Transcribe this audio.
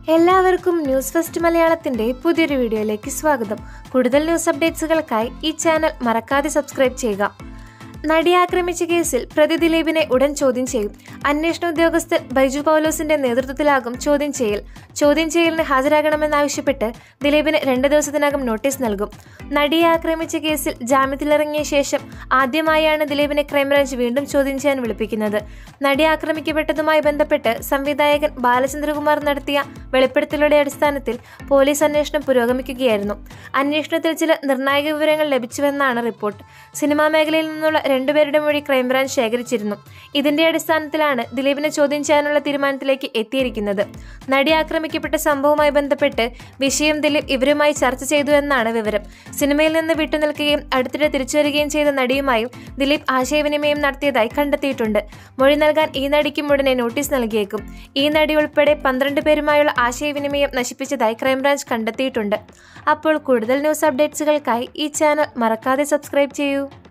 എല്ലാവർക്കും news first മലയാളത്തിന്റെ പുതിയൊരു വീഡിയോയിലേക്ക് സ്വാഗതം കൂടുതൽ ന്യൂസ് അപ്ഡേറ്റ്സുകൾക്കായി ഈ ചാനൽ മറക്കാതെ സബ്സ്ക്രൈബ് ചെയ്യുക നടിയെ ആക്രമിച്ച കേസിൽ പ്രതി ദിലീപിനെ ഉടൻ ചോദ്യം ചെയ്യും അന്വേഷണ ഉദ്യോഗസ്ഥൻ ബൈജു പൗലോസിന്റെ നേതൃത്വത്തിലാകും ചോദ്യം ചെയ്യൽ ചോദ്യം ചെയ്യലിന് ഹാജരാകണമെന്നാവശ്യപ്പെട്ട് ദിലീപിന് രണ്ട് ദിവസത്തിനകം നോട്ടീസ് നൽകും നടിയെ ആക്രമിച്ച കേസിൽ ജാമ്യത്തിലിറങ്ങിയ ശേഷം ആദ്യമായാണ് ദിലീപിനെ ക്രൈംബ്രാഞ്ച് വീണ്ടും ചോദ്യം ചെയ്യാൻ വിളിപ്പിക്കുന്നത് നടി ആക്രമിക്കപ്പെട്ടതുമായി ബന്ധപ്പെട്ട് സംവിധായകൻ ബാലചന്ദ്രകുമാർ നടത്തിയ വെളിപ്പെടുത്തലുടെ അടിസ്ഥാനത്തിൽ പോലീസ് അന്വേഷണം പുരോഗമിക്കുകയായിരുന്നു അന്വേഷണത്തിൽ ചില നിർണായക വിവരങ്ങൾ ലഭിച്ചുവെന്നാണ് റിപ്പോർട്ട് സിനിമാ മേഖലയിൽ നിന്നുള്ള രണ്ടുപേരുടെ മൊഴി ക്രൈംബ്രാഞ്ച് ശേഖരിച്ചിരുന്നു ഇതിന്റെ അടിസ്ഥാനത്തിലാണ് ദിലീപിനെ ചോദ്യം ചെയ്യാനുള്ള തീരുമാനത്തിലേക്ക് എത്തിയിരിക്കുന്നത് നടി ആക്രമിക്കപ്പെട്ട സംഭവവുമായി ബന്ധപ്പെട്ട് വിഷയം ദിലീപ് ഇവരുമായി ചർച്ച ചെയ്തു എന്നാണ് വിവരം സിനിമയിൽ നിന്ന് വിട്ടുനിൽക്കുകയും അടുത്തിടെ തിരിച്ചുവരികയും ചെയ്ത നടിയുമായും ദിലീപ് ആശയവിനിമയം നടത്തിയതായി കണ്ടെത്തിയിട്ടുണ്ട് മൊഴി നൽകാൻ ഈ നടിക്കും ഉടനെ നോട്ടീസ് നൽകിയേക്കും ഈ നടി ഉൾപ്പെടെ പന്ത്രണ്ട് പേരുമായുള്ള ആശയവിനിമയം നശിപ്പിച്ചതായി ക്രൈംബ്രാഞ്ച് കണ്ടെത്തിയിട്ടുണ്ട് അപ്പോൾ കൂടുതൽ ന്യൂസ് അപ്ഡേറ്റ്സുകൾക്കായി ഈ ചാനൽ മറക്കാതെ സബ്സ്ക്രൈബ് ചെയ്യൂ